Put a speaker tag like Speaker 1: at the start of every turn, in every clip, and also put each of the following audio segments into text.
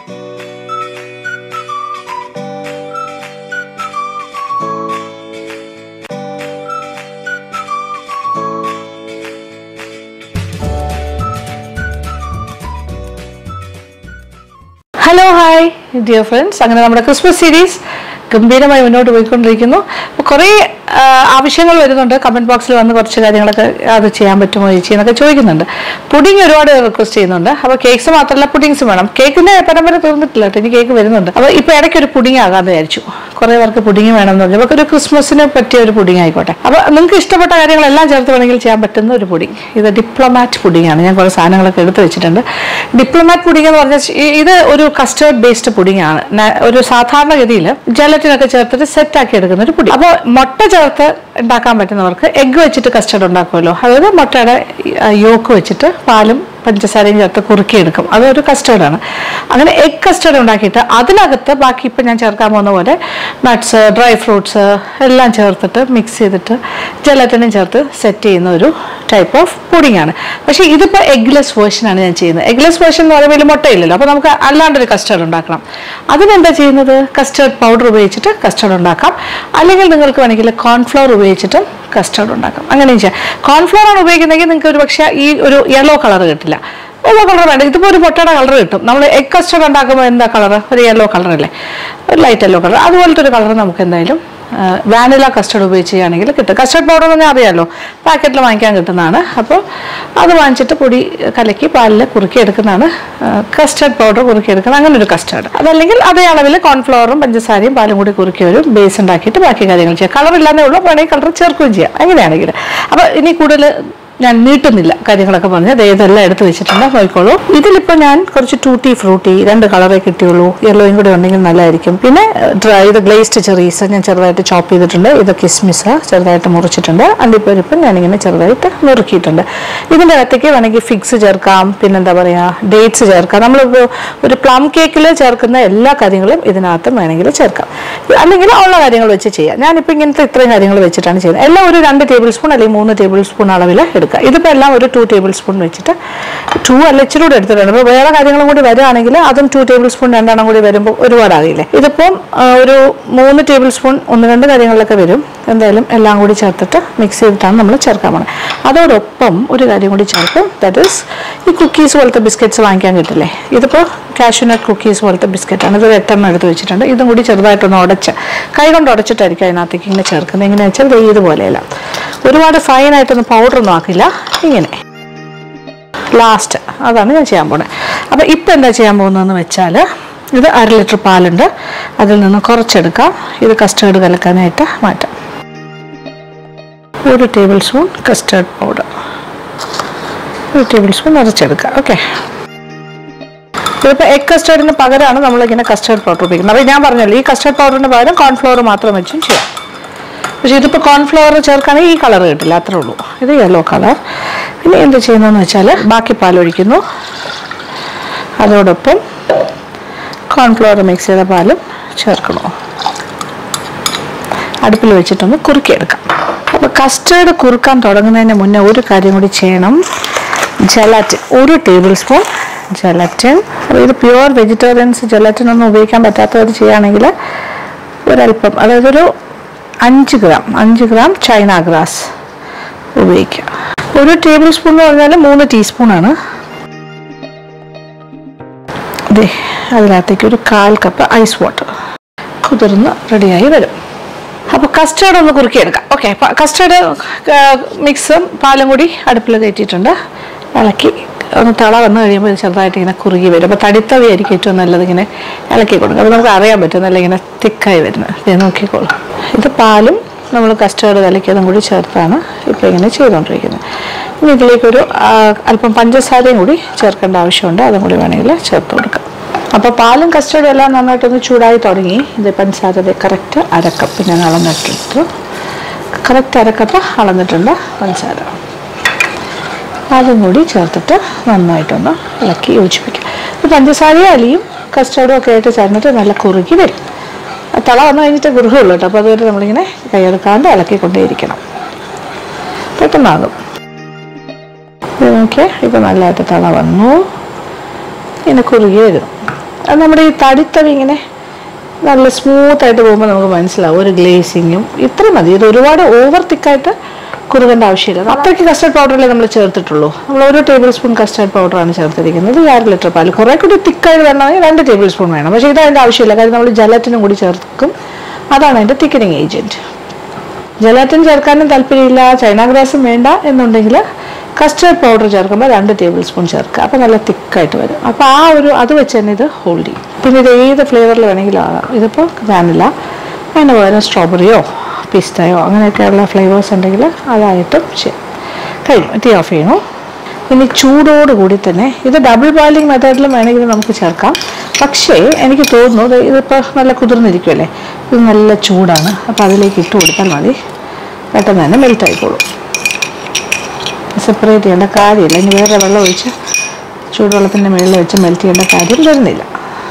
Speaker 1: Hello hi dear friends അങ്ങനെ നമ്മുടെ Christmas series ഗംഭീരമായി മുന്നോട്ട് പോയിക്കൊണ്ടിരിക്കുന്നു അപ്പോൾ കുറേ ആ, ആവശ്യങ്ങൾ വരുന്നുണ്ട് കമൻറ്റ് ബോക്സിൽ വന്ന് കുറച്ച് കാര്യങ്ങളൊക്കെ അത് ചെയ്യാൻ പറ്റുമോ ചേച്ചി എന്നൊക്കെ ചോദിക്കുന്നുണ്ട് പുഡിങ് ഒരുപാട് റിക്വസ്റ്റ് ചെയ്യുന്നുണ്ട് അപ്പോൾ കേക്ക്സ് മാത്രമല്ല പുഡിങ്സും വേണം കേക്കിൻ്റെ പരമ്പര തീർന്നിട്ടില്ല കേട്ടോ ഇനി കേക്ക് വരുന്നുണ്ട് അപ്പോൾ ഇപ്പോൾ ഇടയ്ക്ക് ഒരു പുഡിങ് ആകാമെന്ന് വിചാരിച്ചു കുറേ പേർക്ക് പുഡിങ് വേണമെന്ന് പറഞ്ഞു അപ്പോൾ ഒരു ക്രിസ്മസിന് പറ്റിയ ഒരു പുഡിങ് ആയിക്കോട്ടെ അപ്പോൾ നിങ്ങൾക്ക് ഇഷ്ടപ്പെട്ട കാര്യങ്ങളെല്ലാം ചേർത്ത് വേണമെങ്കിൽ ചെയ്യാൻ പറ്റുന്ന ഒരു പുഡിങ് ഇത് ഡിപ്ലോമാറ്റ് പുഡിംഗ് ആണ് ഞാൻ കുറേ സാധനങ്ങളൊക്കെ എടുത്ത് വെച്ചിട്ടുണ്ട് ഡിപ്ലോമാറ്റ് പുഡിംഗ് എന്ന് പറഞ്ഞാൽ ഈ- ഇത് ഒരു കസ്റ്റേർഡ് ബേസ്ഡ് പുഡിംഗ് ആണ് ന- ഒരു സാധാരണഗതിയിൽ ജലറ്റിനൊക്കെ ചേർത്തിട്ട് സെറ്റ് ആക്കി എടുക്കുന്ന ഒരു പുഡിംഗ് അപ്പോൾ മുട്ട ചേർത്ത് ഉണ്ടാക്കാൻ പറ്റുന്നവർക്ക് എഗ്ഗ് വെച്ചിട്ട് കസ്റ്റർഡ് ഉണ്ടാക്കുമല്ലോ അതായത് മുട്ടയുടെ യോക്ക് വെച്ചിട്ട് പാലും പഞ്ചസാരയും ചേർത്ത് കുറുക്കിയെടുക്കും അതൊരു കസ്റ്റേർഡാണ് അങ്ങനെ എഗ് കസ്റ്റേർഡ് ഉണ്ടാക്കിയിട്ട് അതിനകത്ത് ബാക്കി ഇപ്പം ഞാൻ ചേർക്കാൻ പോകുന്ന പോലെ നട്ട്സ് ഡ്രൈ ഫ്രൂട്ട്സ് എല്ലാം ചേർത്തിട്ട് മിക്സ് ചെയ്തിട്ട് ജലത്തിനും ചേർത്ത് സെറ്റ് ചെയ്യുന്ന ഒരു ടൈപ്പ് ഓഫ് പുഡിംഗ് ആണ് പക്ഷേ ഇതിപ്പോൾ എഗ്ലെസ് വേർഷനാണ് ഞാൻ ചെയ്യുന്നത് എഗ്ലെസ് വേർഷൻ എന്ന് പറയുമ്പോൾ ഇതിൽ മുട്ടയില്ലല്ലോ അപ്പോൾ നമുക്ക് അല്ലാണ്ടൊരു കസ്റ്റേർഡ് ഉണ്ടാക്കണം അതിനെന്താ ചെയ്യുന്നത് കസ്റ്റേർഡ് പൗഡർ ഉപയോഗിച്ചിട്ട് കസ്റ്റേർഡ് ഉണ്ടാക്കാം അല്ലെങ്കിൽ നിങ്ങൾക്ക് വേണമെങ്കിൽ കോൺഫ്ലവർ ഉപയോഗിച്ചിട്ട് കസ്റ്റേർഡ് ഉണ്ടാക്കാം അങ്ങനെയും ചെയ്യാം കോൺഫ്ലവർ ആണ് ഉപയോഗിക്കുന്നതെങ്കിൽ നിങ്ങൾക്ക് ഒരു പക്ഷേ ഈ ഒരു യെല്ലോ കളർ കിട്ടില്ല യെല്ലോ കളർ വേണ്ട ഇതിപ്പോൾ ഒരു മുട്ടയുടെ കളർ കിട്ടും നമ്മൾ എഗ് കസ്റ്റേർഡ് ഉണ്ടാക്കുമ്പോൾ എന്താ കളർ ഒരു യെല്ലോ കളർ അല്ലേ ഒരു ലൈറ്റ് യെല്ലോ കളർ അതുപോലത്തെ ഒരു കളർ നമുക്ക് എന്തായാലും വാനില കസ്റ്റർഡ് ഉപയോഗിച്ച് ചെയ്യുകയാണെങ്കിൽ കിട്ടും കസ്റ്റർഡ് പൗഡർ എന്ന് പറഞ്ഞാൽ അറിയാമല്ലോ പാക്കറ്റിൽ വാങ്ങിക്കാൻ കിട്ടുന്നതാണ് അപ്പോൾ അത് വാങ്ങിച്ചിട്ട് പൊടി കലക്കി പാലിൽ കുറുക്കി എടുക്കുന്നതാണ് കസ്റ്റർഡ് പൗഡർ കുറുക്കി എടുക്കുന്നത് അങ്ങനെ ഒരു കസ്റ്റർഡ് അതല്ലെങ്കിൽ അതേ അളവിൽ കോൺഫ്ലവറും പഞ്ചസാരയും പാലും കൂടി കുറുക്കി ഒരു ബേസ് ഉണ്ടാക്കിയിട്ട് ബാക്കി കാര്യങ്ങൾ ചെയ്യാം കളർ ഇല്ലാന്നേ ഉള്ളൂ വേണമെങ്കിൽ കളർ ചേർക്കുകയും ചെയ്യാം അങ്ങനെയാണെങ്കിൽ അപ്പോൾ ഇനി കൂടുതൽ ഞാൻ നീട്ടുന്നില്ല കാര്യങ്ങളൊക്കെ പറഞ്ഞ് ദേ ഇതെല്ലാം എടുത്ത് വെച്ചിട്ടുണ്ട് നോക്കിക്കോളൂ ഇതിലിപ്പോൾ ഞാൻ കുറച്ച് ടൂട്ടി ഫ്രൂട്ടി രണ്ട് കളറേ കിട്ടിയുള്ളൂ യെല്ലോയും കൂടി ഉണ്ടെങ്കിൽ നല്ലതായിരിക്കും പിന്നെ ഡ്രൈ ഇത് ഗ്ലേസ്ഡ് ചെറീസ് ഞാൻ ചെറുതായിട്ട് ചോപ്പ് ചെയ്തിട്ടുണ്ട് ഇത് കിസ്മിസ് ചെറുതായിട്ട് മുറിച്ചിട്ടുണ്ട് അണ്ടിപ്പരിപ്പ് ഞാനിങ്ങനെ ചെറുതായിട്ട് നുറുക്കിയിട്ടുണ്ട് ഇതിൻ്റെ അകത്തേക്ക് വേണമെങ്കിൽ ഫിക്സ് ചേർക്കാം പിന്നെന്താ പറയുക ഡേറ്റ്സ് ചേർക്കാം നമ്മളിപ്പോൾ ഒരു പ്ലം കേക്കിൽ ചേർക്കുന്ന എല്ലാ കാര്യങ്ങളും ഇതിനകത്തും വേണമെങ്കിൽ ചേർക്കാം അല്ലെങ്കിൽ ഉള്ള കാര്യങ്ങൾ വെച്ച് ചെയ്യാം ഞാനിപ്പോൾ ഇങ്ങനത്തെ ഇത്രയും കാര്യങ്ങൾ വെച്ചിട്ടാണ് ചെയ്യുന്നത് എല്ലാം ഒരു രണ്ട് ടേബിൾ സ്പൂൺ അല്ലെങ്കിൽ മൂന്ന് ടേബിൾ സ്പൂൺ അളവിൽ എടുക്കുക ഇതിപ്പോൾ എല്ലാം ഒരു ടു ടേബിൾ സ്പൂൺ വെച്ചിട്ട് ടു അല്ല ഇച്ചിരി കൂടെ എടുത്തിട്ടുണ്ട് അപ്പോൾ വേറെ കാര്യങ്ങളും കൂടി വരികയാണെങ്കിൽ അതും ടു ടേബിൾ സ്പൂൺ രണ്ടെണ്ണം കൂടി വരുമ്പോൾ ഒരുപാടാകില്ലേ ഇതിപ്പം ആ, ഒരു മൂന്ന് ടേബിൾ സ്പൂൺ ഒന്ന് രണ്ട് കാര്യങ്ങളിലൊക്കെ വരും എന്തായാലും എല്ലാം കൂടി ചേർത്തിട്ട് മിക്സ് ചെയ്തിട്ടാണ് നമ്മൾ ചേർക്കാൻ പോകുന്നത് അതോടൊപ്പം ഒരു കാര്യം കൂടി ചേർക്കും ദാറ്റ് ഈസ് ഈ കുക്കീസ് പോലത്തെ ബിസ്ക്കറ്റ്സ് വാങ്ങിക്കാൻ കിട്ടില്ലേ ഇതിപ്പോൾ കാഷ്യൂനട്ട് കുക്കീസ് പോലത്തെ ബിസ്ക്കറ്റാണ് ഇത് എട്ടെണ്ണം എടുത്ത് വെച്ചിട്ടുണ്ട് ഇതും കൂടി ചെറുതായിട്ടൊന്ന് ഉടച്ച് കൈ കൊണ്ട് ഉടച്ചിട്ടായിരിക്കും അതിനകത്തേക്ക് ഇങ്ങനെ ചേർക്കുന്നത് എങ്ങനെയാണെന്ന് വെച്ചാൽ ദേ ഇതുപോലെയല്ല ഒരുപാട് ഫൈനായിട്ടൊന്നും പൗഡറൊന്നും ആക്കില്ല ഇങ്ങനെ ലാസ്റ്റ് അതാണ് ഞാൻ ചെയ്യാൻ പോകുന്നത് അപ്പോൾ ഇപ്പം എന്താ ചെയ്യാൻ പോകുന്നതെന്ന് വെച്ചാൽ ഇത് അര ലിറ്റർ പാലുണ്ട് അതിൽ നിന്ന് കുറച്ചെടുക്കാം ഇത് കസ്റ്റേർഡ് കലക്കാനായിട്ട് മാറ്റാം ഒരു ടേബിൾ സ്പൂൺ കസ്റ്റേർഡ് പൗഡർ ഒരു ടേബിൾ സ്പൂൺ നിറച്ചെടുക്കുക ഓക്കെ ഇതിപ്പോൾ എഗ് കസ്റ്റേർഡിന് പകരമാണ് നമ്മളിങ്ങനെ കസ്റ്റേർഡ് പൗഡർ ഉപയോഗിക്കുന്നത് അപ്പോൾ ഞാൻ പറഞ്ഞല്ലോ ഈ കസ്റ്റേർഡ് പൗഡറിന് പകരം കോൺഫ്ലവർ മാത്രം വെച്ചും ചെയ്യാം പക്ഷേ ഇതിപ്പോൾ കോൺഫ്ലവർ ചേർക്കുകയാണെങ്കിൽ ഈ കളർ കിട്ടില്ല അത്രേ ഉള്ളൂ ഇത് യെല്ലോ കളർ പിന്നെ എന്ത് ചെയ്യുന്നതെന്ന് വെച്ചാൽ ബാക്കി പാലൊഴിക്കുന്നു അതോടൊപ്പം കോൺഫ്ലവർ മിക്സ് ചെയ്ത പാലും ചേർക്കണോ അടുപ്പിൽ വെച്ചിട്ടൊന്ന് കുറുക്കിയെടുക്കാം അപ്പോൾ കസ്റ്റേർഡ് കുറുക്കാൻ തുടങ്ങുന്നതിന് മുന്നേ ഒരു കാര്യം കൂടി ചെയ്യണം ജലാറ്റിൻ ഒരു ടേബിൾ സ്പൂൺ ജലാറ്റിൻ അപ്പോൾ ഇത് പ്യുവർ വെജിറ്റേറിയൻസ് ജലാറ്റിൻ ഒന്നും ഉപയോഗിക്കാൻ പറ്റാത്തവർ ചെയ്യുകയാണെങ്കിൽ ഒരല്പം അതായത് ഒരു അഞ്ച് ഗ്രാം അഞ്ച് ഗ്രാം ചൈന ഗ്രാസ് ഉപയോഗിക്കുക ഒരു ടേബിൾ സ്പൂൺ എന്ന് പറഞ്ഞാൽ മൂന്ന് ടീസ്പൂണാണ് ദേ അതിനകത്തേക്ക് ഒരു കാൽ കപ്പ് ഐസ് വാട്ടർ കുതിർന്ന് റെഡിയായി വരും അപ്പോൾ കസ്റ്റേർഡ് ഒന്ന് കുറുക്കിയെടുക്കാം ഓക്കെ കസ്റ്റേർഡ് മിക്സും പാലും കൂടി അടുപ്പിൽ കയറ്റിയിട്ടുണ്ട് ഇളക്കി ഒന്ന് തള വന്നു കഴിയുമ്പോൾ ഇത് ചെറുതായിട്ട് ഇങ്ങനെ കുറുകി വരും അപ്പോൾ തടിത്തവയായിരിക്കും ഏറ്റവും നല്ലത് ഇങ്ങനെ ഇളക്കി കൊടുക്കും അപ്പോൾ നമുക്ക് അറിയാൻ പറ്റും നല്ല ഇങ്ങനെ തിക്കായി വരുന്നത് ഇത് നോക്കിക്കോളൂ ഇത് പാലും നമ്മൾ കസ്റ്റേർഡ് കലക്കിയതും കൂടി ചേർത്താണ് ഇപ്പോൾ ഇങ്ങനെ ചെയ്തുകൊണ്ടിരിക്കുന്നത് ഇനി ഇതിലേക്കൊരു ആ, അല്പം പഞ്ചസാരയും കൂടി ചേർക്കേണ്ട ആവശ്യമുണ്ട് അതും കൂടി വേണമെങ്കിൽ ചേർത്ത് കൊടുക്കാം അപ്പോൾ പാലും കസ്റ്റർഡും എല്ലാം നന്നായിട്ടൊന്ന് ചൂടായി തുടങ്ങി ഇത് പഞ്ചസാര കറക്റ്റ് അരക്കപ്പ് ഞാൻ അളന്നിട്ടെടുത്തു കറക്റ്റ് അരക്കപ്പ് അളന്നിട്ടുണ്ട് പഞ്ചസാര അതും കൂടി ചേർത്തിട്ട് നന്നായിട്ടൊന്ന് ഇളക്കി യോജിപ്പിക്കുക ഇത് പഞ്ചസാരയും അലിയും കസ്റ്റർഡും ഒക്കെ ആയിട്ട് ചേർന്നിട്ട് നല്ല കുറുകി വരും ആ തള വന്നു കഴിഞ്ഞിട്ട് കുറുകുള്ളൂ കേട്ടോ അപ്പോൾ അതുവരെ നമ്മളിങ്ങനെ കൈയെടുക്കാണ്ട് ഇളക്കിക്കൊണ്ടേയിരിക്കണം പെട്ടെന്നാകും ഇത് നോക്കിയേ ഇപ്പം നല്ലതായിട്ട് തള വന്നു ഇങ്ങനെ കുറുകി വരും അത് നമ്മുടെ ഈ തടിത്തവി ഇങ്ങനെ നല്ല സ്മൂത്ത് ആയിട്ട് പോകുമ്പോൾ നമുക്ക് മനസ്സിലാവും ഒരു ഗ്ലേസിങ്ങും ഇത്ര മതി ഇത് ഒരുപാട് ഓവർ തിക്കായിട്ട് കുറുകേണ്ട ആവശ്യമില്ല അത്രയ്ക്ക് കസ്റ്റർഡ് പൗഡറല്ലേ നമ്മൾ ചേർത്തിട്ടുള്ളൂ നമ്മൾ ഒരു ടേബിൾ സ്പൂൺ കസ്റ്റർഡ് പൗഡറാണ് ചേർത്തിരിക്കുന്നത് ഈ അര ലിറ്റർ പാൽ കുറേ കൂടി തിക്കായിട്ട് വരണമെങ്കിൽ രണ്ട് ടേബിൾ സ്പൂൺ വേണം പക്ഷേ ഇത് അതിൻ്റെ ആവശ്യമില്ല കാര്യം നമ്മൾ ജലറ്റിനും കൂടി ചേർക്കും അതാണ് അതിൻ്റെ തിക്കനിങ് ഏജൻറ്റ് ജലാറ്റിൻ ചേർക്കാനും താല്പര്യമില്ല ചൈന ഗ്രാസും വേണ്ട എന്നുണ്ടെങ്കിൽ കസ്റ്റർഡ് പൗഡർ ചേർക്കുമ്പോൾ രണ്ട് ടേബിൾ സ്പൂൺ ചേർക്കുക അപ്പോൾ നല്ല തിക്കായിട്ട് വരും അപ്പോൾ ആ ഒരു അത് വെച്ച് തന്നെ ഇത് ഹോൾഡ് ചെയ്യും പിന്നെ ഇത് ഏത് ഫ്ലേവറിൽ വേണമെങ്കിലും ആകാം ഇതിപ്പോൾ വാനില അതിന് പകരം സ്ട്രോബെറിയോ പിസ്തയോ അങ്ങനെയൊക്കെയുള്ള ഫ്ലേവേഴ്സ് ഉണ്ടെങ്കിൽ അതായിട്ടും ചെയ്യാം കഴിഞ്ഞു ടീ ഓഫ് ചെയ്യണു ഇനി ചൂടോട് കൂടി തന്നെ ഇത് ഡബിൾ ബോയിലിംഗ് മെത്തേഡിലും വേണമെങ്കിൽ നമുക്ക് ചേർക്കാം പക്ഷേ എനിക്ക് തോന്നുന്നു ദേ ഇതിപ്പോൾ നല്ല കുതിർന്നിരിക്കുമല്ലേ ഇത് നല്ല ചൂടാണ് അപ്പോൾ അതിലേക്ക് ഇട്ട് കൊടുത്താൽ മതി പെട്ടെന്ന് തന്നെ മെൽറ്റ് ആയിക്കോളും സെപ്പറേറ്റ് ചെയ്യേണ്ട കാര്യമില്ല ഇനി വേറെ വെള്ളം ഒഴിച്ച് ചൂടുവെള്ളത്തിൻ്റെ മുകളിൽ വെച്ച് മെൽറ്റ് ചെയ്യേണ്ട കാര്യം വരുന്നില്ല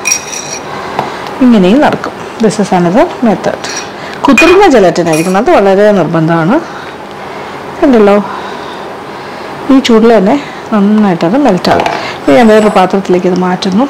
Speaker 1: ഇങ്ങനെയും നടക്കും ദിസ് ഇസ് അനദർ മെത്തേഡ് കുതിർന്ന ജലറ്റിനായിരിക്കണം അത് വളരെ നിർബന്ധമാണ് ഉണ്ടല്ലോ ഈ ചൂടിൽ തന്നെ നന്നായിട്ടത് മെൽറ്റാകും ഇനി ഞാൻ വേറൊരു പാത്രത്തിലേക്ക് ഇത് മാറ്റുന്നു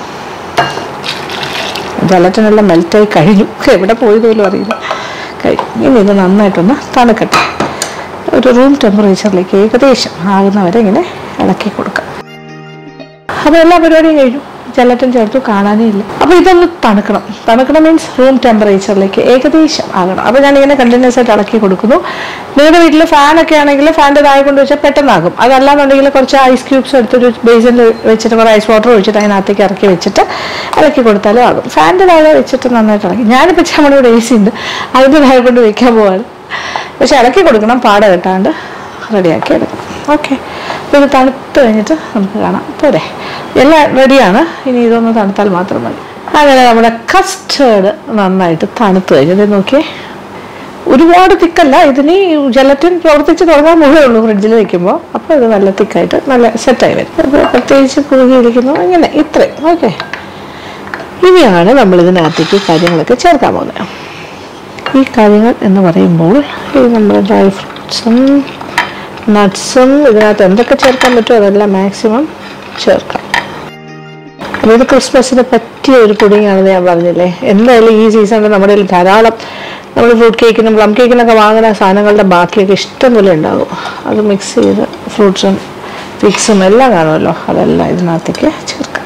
Speaker 1: ജലറ്റിനെല്ലാം മെൽറ്റായി കഴിഞ്ഞു എവിടെ പോയി പോലും അറിയില്ല കഴിഞ്ഞു ഇനി ഇത് നന്നായിട്ടൊന്ന് തണുക്കട്ടെ ഒരു റൂം ടെമ്പറേച്ചറിലേക്ക് ഏകദേശം ആകുന്നവരെ ഇങ്ങനെ ഇളക്കി കൊടുക്കാം അപ്പോൾ എല്ലാ പരിപാടിയും കഴിഞ്ഞു ജലറ്റൻ ചേർത്തു കാണാനേ ഇല്ല അപ്പോൾ ഇതൊന്ന് തണുക്കണം തണുക്കണം മീൻസ് റൂം ടെമ്പറേച്ചറിലേക്ക് ഏകദേശം ആകണം അപ്പോൾ ഞാൻ ഇങ്ങനെ കണ്ടിന്യൂസ് ആയിട്ട് ഇളക്കി കൊടുക്കുന്നു നിങ്ങളുടെ വീട്ടിൽ ഫാനൊക്കെ ആണെങ്കിൽ ഫാൻ്റെ താഴെ കൊണ്ട് വെച്ചാൽ പെട്ടെന്നാകും അതല്ലാന്നുണ്ടെങ്കിൽ കുറച്ച് ഐസ് ക്യൂബ്സ് എടുത്തൊരു ബേസിനിൽ വെച്ചിട്ട് കുറേ ഐസ് വാട്ടർ ഒഴിച്ചിട്ട് അതിനകത്തേക്ക് ഇറക്കി വെച്ചിട്ട് ഇളക്കി കൊടുത്താലും ആകും ഫാൻ്റെ താഴെ വെച്ചിട്ട് നന്നായിട്ട് ഇളക്കി ഞാനിപ്പോൾ നമ്മുടെ ഇവിടെ എ സി ഉണ്ട് അതിൻ്റെ താഴെ കൊണ്ട് വെക്കാൻ പോവാണ് പക്ഷെ ഇളക്കി കൊടുക്കണം പാട കെട്ടാണ്ട് റെഡിയാക്കി എടുക്കണം ഓക്കെ അപ്പോൾ ഇത് തണുത്ത് കഴിഞ്ഞിട്ട് നമുക്ക് കാണാം പോരെ എല്ലാം റെഡിയാണ് ഇനി ഇതൊന്ന് തണുത്താൽ മാത്രം മതി അങ്ങനെ നമ്മുടെ കസ്റ്റേർഡ് നന്നായിട്ട് തണുത്ത് കഴിഞ്ഞു ഇത് നോക്കിയേ ഒരുപാട് തിക്കല്ല ഇതിന് ജലറ്റിൻ പ്രവർത്തിച്ച് തുടങ്ങാൻ മുഴുവേ ഉള്ളൂ ഫ്രിഡ്ജിൽ വെക്കുമ്പോൾ അപ്പോൾ ഇത് നല്ല തിക്കായിട്ട് നല്ല സെറ്റായി വരും അപ്പോൾ പ്രത്യേകിച്ച് കുറുകിയിരിക്കുന്നു അങ്ങനെ ഇത്രയും ഓക്കെ ഇനിയാണ് നമ്മൾ ഇതിനകത്തേക്ക് കാര്യങ്ങളൊക്കെ ചേർക്കാൻ പോകുന്നത് ഈ കാര്യങ്ങൾ എന്ന് പറയുമ്പോൾ ഈ നമ്മുടെ ഡ്രൈ ഫ്രൂട്ട്സും നട്ട്സും ഇതിനകത്ത് എന്തൊക്കെ ചേർക്കാൻ പറ്റുമോ അതെല്ലാം മാക്സിമം ചേർക്കാം അപ്പോൾ ഇത് ക്രിസ്മസിന് പറ്റിയ ഒരു പുഡിങ്ങാണെന്ന് ഞാൻ പറഞ്ഞില്ലേ എന്തായാലും ഈ സീസണിൽ നമ്മുടെ കയ്യിൽ ധാരാളം നമ്മൾ ഫ്രൂട്ട് കേക്കിനും പ്ലം കേക്കിനൊക്കെ വാങ്ങുന്ന സാധനങ്ങളുടെ ബാക്കിയൊക്കെ ഇഷ്ടം പോലെ ഉണ്ടാകും അത് മിക്സ് ചെയ്ത് ഫ്രൂട്ട്സും ഫിക്സും എല്ലാം കാണുമല്ലോ അതെല്ലാം ഇതിനകത്തേക്ക് ചേർക്കാം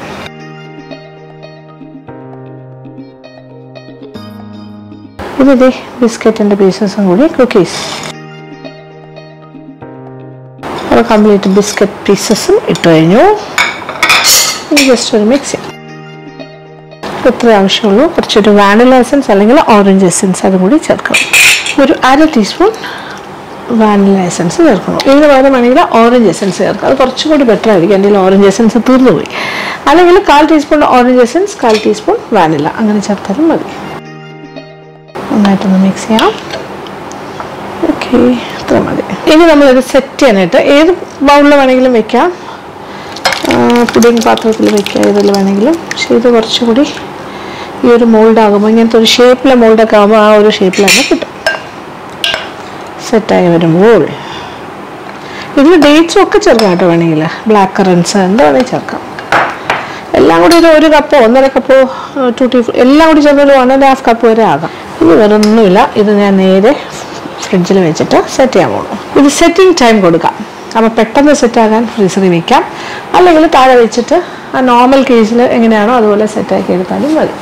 Speaker 1: ഇതിതേ ബിസ്ക്കറ്റിൻ്റെ പീസസും കൂടി കുക്കീസ് അപ്പോൾ കംപ്ലീറ്റ് ബിസ്ക്കറ്റ് പീസസും ഇട്ട് കഴിഞ്ഞു ഇനി ജസ്റ്റ് ഒരു മിക്സ് ചെയ്യാം ഇത്ര ആവശ്യമുള്ളൂ കുറച്ചൊരു വാനില എസൻസ് അല്ലെങ്കിൽ ഓറഞ്ച് എസൻസ് അതും കൂടി ചേർക്കണം ഒരു അര ടീസ്പൂൺ വാനില എസൻസ് ചേർക്കണം ഇതിന് പകരം വേണമെങ്കിൽ ഓറഞ്ച് എസൻസ് ചേർക്കാം അത് കുറച്ചും കൂടി ബെറ്റർ ആയിരിക്കും എൻ്റെ ഓറഞ്ച് എസൻസ് തീർന്നു പോയി അല്ലെങ്കിൽ കാൽ ടീസ്പൂൺ ഓറഞ്ച് എസൻസ് കാൽ ടീസ്പൂൺ വാനില അങ്ങനെ ചേർത്താലും മതി നന്നായിട്ടൊന്ന് മിക്സ് ചെയ്യാം ഓക്കെ ഇത്ര മതി ഇനി നമ്മളിത് സെറ്റ് ചെയ്യാനായിട്ട് ഏത് ബൗളിൽ വേണമെങ്കിലും വെക്കാം പുഡിങ് പാത്രത്തിൽ വെക്കാം ഇതിൽ വേണമെങ്കിലും പക്ഷേ ഇത് കുറച്ചുകൂടി ഈ ഒരു മോൾഡ് ആകുമ്പോൾ ഇങ്ങനത്തെ ഒരു ഷേപ്പിലെ മോൾഡൊക്കെ ആകുമ്പോൾ ആ ഒരു ഷേപ്പിൽ തന്നെ കിട്ടും സെറ്റായി വരുമ്പോൾ ഇതിൽ ഡേറ്റ്സും ഒക്കെ ചേർക്കാം കേട്ടോ വേണമെങ്കിൽ ബ്ലാക്ക് കറൻസ് എന്താ വേണമെങ്കിൽ ചേർക്കാം എല്ലാം കൂടി ഒരു ഒരു കപ്പോ ഒന്നര കപ്പോ ടൂട്ടി എല്ലാം കൂടി ചേർന്ന് ഒരു വൺ ആൻഡ് ഹാഫ് കപ്പ് വരെ ആകാം ഇത് വേറെ ഒന്നുമില്ല ഇത് ഞാൻ നേരെ ഫ്രിഡ്ജിൽ വെച്ചിട്ട് സെറ്റ് ചെയ്യാൻ പോകുന്നു ഇത് സെറ്റിംഗ് ടൈം കൊടുക്കാം അപ്പോൾ പെട്ടെന്ന് സെറ്റ് ആകാൻ ഫ്രീസറിൽ വെക്കാം അല്ലെങ്കിൽ താഴെ വെച്ചിട്ട് ആ നോർമൽ കേസിൽ എങ്ങനെയാണോ അതുപോലെ സെറ്റാക്കി എടുത്താലും മതി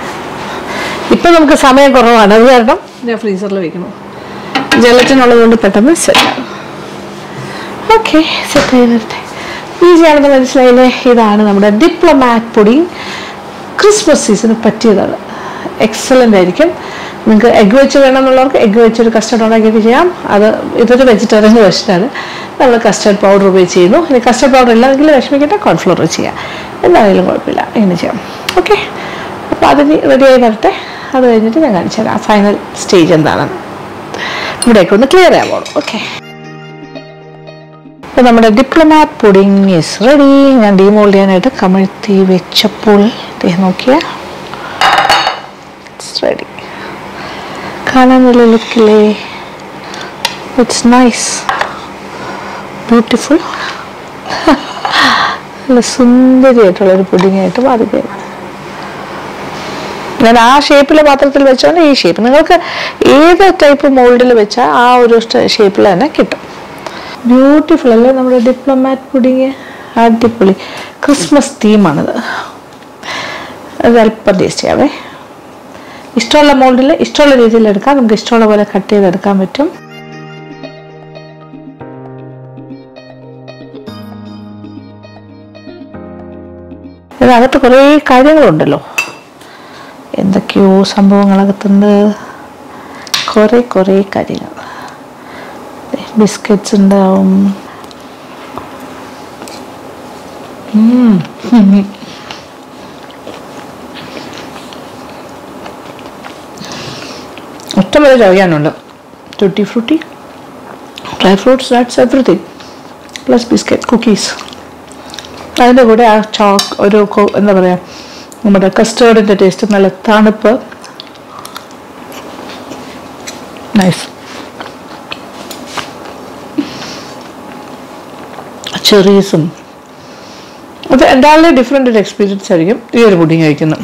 Speaker 1: ഇപ്പം നമുക്ക് സമയം കുറവാണ് അത് കാരണം ഞാൻ ഫ്രീസറിൽ വെക്കണം ജലറ്റിൻ ഉള്ളതുകൊണ്ട് പെട്ടെന്ന് സെറ്റാകും ഓക്കെ സെറ്റായി വരട്ടെ ഈസിയാണെന്ന് മനസ്സിലായില്ലേ ഇതാണ് നമ്മുടെ ഡിപ്ലോമാറ്റ് പുഡിങ് ക്രിസ്മസ് സീസണ് പറ്റിയതാണ് എക്സലൻ്റ് ആയിരിക്കും നിങ്ങൾക്ക് എഗ് വെച്ച് വേണമെന്നുള്ളവർക്ക് എഗ് വെച്ചൊരു കസ്റ്റർഡ് ഉണ്ടാക്കിയൊക്കെ ചെയ്യാം അത് ഇതൊരു വെജിറ്റേറിയൻ വെർഷനാണ് നമ്മൾ കസ്റ്റർഡ് പൗഡർ ഉപയോഗിച്ച് ചെയ്യുന്നു ഇനി കസ്റ്റർഡ് പൗഡർ ഇല്ലെങ്കിൽ വിഷമിക്കട്ടെ കോൺഫ്ലോർ ചെയ്യാം എന്താണെങ്കിലും കുഴപ്പമില്ല ഇങ്ങനെ ചെയ്യാം ഓക്കെ അപ്പോൾ അതിന് റെഡിയായി വരട്ടെ അത് കഴിഞ്ഞിട്ട് ഞാൻ കാണിച്ചു തരാം ഫൈനൽ സ്റ്റേജ് എന്താണെന്ന് ഇവിടേക്ക് ഒന്ന് ക്ലിയർ ചെയ്യാൻ പോകണം ഓക്കെ അപ്പോൾ നമ്മുടെ ഡിപ്ലോമാറ്റ് പുഡിങ് ഈസ് റെഡി ഞാൻ ഡീമോൾഡ് ചെയ്യാനായിട്ട് കമഴ്ത്തി വെച്ചപ്പോൾ ദേ നോക്കിയ ഇറ്റ്സ് റെഡി കാണാൻ നല്ല ലുക്കില്ലേ ഇറ്റ്സ് നൈസ് ബ്യൂട്ടിഫുൾ നല്ല സുന്ദരിയായിട്ടുള്ളൊരു പുഡിങ്ങായിട്ട് മാറുകയാണ് ഞാൻ ആ ഷേപ്പിലെ പാത്രത്തിൽ വെച്ചോണ്ട് ഈ ഷേപ്പ് നിങ്ങൾക്ക് ഏത് ടൈപ്പ് മോൾഡിൽ വെച്ചാൽ ആ ഒരു ഷേപ്പിൽ തന്നെ കിട്ടും ബ്യൂട്ടിഫുൾ അല്ലേ നമ്മുടെ ഡിപ്ലോമാറ്റ് പുഡിങ് അടിപൊളി ക്രിസ്മസ് തീമാണിത് അത് അല്പം ടേസ്റ്റ് ചെയ്യാവേ ഇഷ്ടമുള്ള മോൾഡിൽ ഇഷ്ടമുള്ള രീതിയിൽ എടുക്കാം നമുക്ക് ഇഷ്ടമുള്ള പോലെ കട്ട് ചെയ്തെടുക്കാൻ പറ്റും ഇതിനകത്ത് കുറേ കാര്യങ്ങളുണ്ടല്ലോ എന്തൊക്കെയോ സംഭവങ്ങളകത്തുണ്ട് കുറേ കുറേ കാര്യങ്ങൾ ബിസ്ക്കറ്റ്സ് ഉണ്ടാവും ഉം. ഇഷ്ടംപോലെ ചവയ്ക്കാനുണ്ട് tutti frutti dry fruits nuts everything plus biscuit cookies അതിൻ്റെ കൂടെ ആ ചോക്ക് ഒരു കൊ- എന്താ പറയുക നമ്മുടെ കസ്റ്റേർഡിൻ്റെ ടേസ്റ്റ് നല്ല തണുപ്പ് നൈസ് ചെറീസും അത് എന്തായാലും ഡിഫറെൻ്റ് ഒരു എക്സ്പീരിയൻസ് ആയിരിക്കും ഈ ഒരു പുഡിങ് കഴിക്കുന്നത്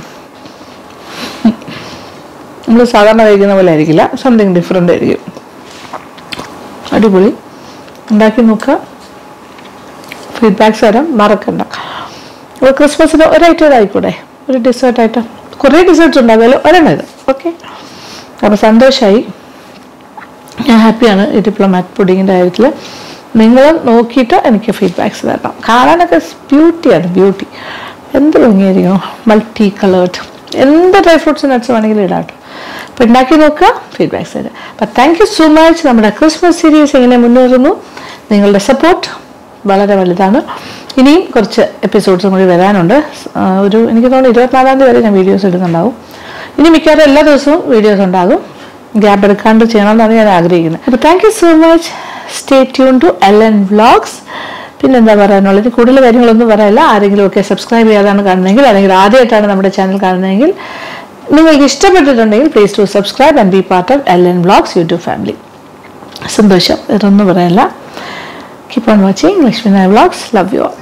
Speaker 1: നമ്മൾ സാധാരണ കഴിക്കുന്ന പോലെ ആയിരിക്കില്ല സംതിങ് ഡിഫറെൻ്റ് ആയിരിക്കും അടിപൊളി ഉണ്ടാക്കി നോക്കുക ഫീഡ്ബാക്ക്സ് തരാം മറക്കണ്ട അപ്പോൾ ക്രിസ്മസിന് ഒരു ഐറ്റം ആയിക്കൂടെ ഒരു ഡെസേർട്ട് ഐറ്റം കുറേ ഡെസേർട്ട്സ് ഉണ്ടാകുമല്ലോ ഒരെണ്ണം ഇത് ഓക്കെ അപ്പോൾ സന്തോഷമായി ഞാൻ ഹാപ്പിയാണ് ഈ ഡിപ്ലോമാറ്റ് പുഡിങ്ങിൻ്റെ കാര്യത്തിൽ നിങ്ങൾ നോക്കിയിട്ട് എനിക്ക് ഫീഡ്ബാക്ക്സ് തരണം കാണാനൊക്കെ ബ്യൂട്ടിയാണ് ബ്യൂട്ടി എന്ത് ഭംഗിയായിരിക്കും മൾട്ടി കളേർഡ് എന്ത് ഡ്രൈ ഫ്രൂട്ട്സ് നട്ട്സ് വേണമെങ്കിലും ഇടാം കേട്ടോ അപ്പോൾ ഉണ്ടാക്കി നോക്കുക ഫീഡ്ബാക്ക്സ് തരാം അപ്പം താങ്ക് യു സോ മച്ച് നമ്മുടെ ക്രിസ്മസ് സീരീസ് എങ്ങനെ മുന്നേറുന്നു നിങ്ങളുടെ സപ്പോർട്ട് വളരെ വലുതാണ് ഇനിയും കുറച്ച് എപ്പിസോഡ്സും കൂടി വരാനുണ്ട് ആ, ഒരു എനിക്ക് തോന്നുന്നു ഇരുപത്തിനാലാം തീയതി വരെ ഞാൻ വീഡിയോസ് ഇടുന്നുണ്ടാവും ഇനി മിക്കവാറും എല്ലാ ദിവസവും വീഡിയോസ് ഉണ്ടാകും ഗ്യാപ്പ് എടുക്കാണ്ട് ചെയ്യണമെന്നാണ് ഞാൻ ആഗ്രഹിക്കുന്നത് അപ്പോൾ thank you so much stay tune to L N vlogs പിന്നെന്താ പറയാനുള്ളത് കൂടുതൽ കാര്യങ്ങളൊന്നും പറയില്ല ആരെങ്കിലും ഒക്കെ സബ്സ്ക്രൈബ് ചെയ്യാതാണ് കാണുന്നതെങ്കിൽ അല്ലെങ്കിൽ ആദ്യമായിട്ടാണ് നമ്മുടെ ചാനൽ കാണുന്നതെങ്കിൽ നിങ്ങൾക്ക് ഇഷ്ടപ്പെട്ടിട്ടുണ്ടെങ്കിൽ please to subscribe and be part of L N vlogs YouTube family സന്തോഷം ഇതൊന്നും പറയാനില്ല കീപ്പ് ഓൺ വാച്ചിങ് ലക്ഷ്മി നായ വ്ളോഗ്സ് ലവ് യു ആൾ